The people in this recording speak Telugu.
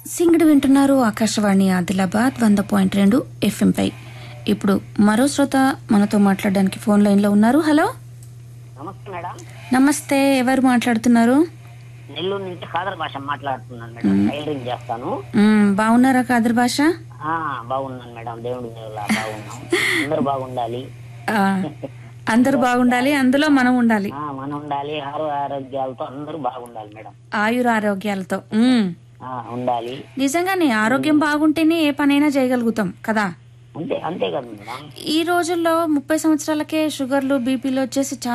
సింగడి వింటున్నారు ఆకాశవాణి ఆదిలాబాద్ వంద పాయింట్ రెండు ఎఫ్ఎంపై ఇప్పుడు మరో శ్రోత మనతో మాట్లాడడానికి ఫోన్ లైన్లో ఉన్నారు హలో నమస్తే మేడం నమస్తే ఎవరు మాట్లాడుతున్నారు నెల్లూరు నుంచి ఖాదర్ భాష మాట్లాడుతున్నాను మేడం టైలరింగ్ చేస్తాను మ్మ్, బాగున్నారా కాదర్ భాష ఆ బాగున్నాను మేడం దేవుడి దేవులా బాగున్నాం అందరూ బాగుండాలి ఆ, అందరూ బాగుండాలి అందులో మనం ఉండాలి ఆ మనం ఉండాలి ఆరు ఆరోగ్యాలతో అందరూ బాగుండాలి మేడం ఆయుర ఆరోగ్యాలతో మ్మ్. ఆ ఉండాలి నిజంగానే ఆరోగ్యం బాగుంటేనే ఏ పనైనా చేయగలుగుతాం కదా అంతే అంతే కదా మేడం ఈ రోజుల్లో ముప్పై సంవత్సరాలకే షుగర్లు బీపీలు వచ్చేసి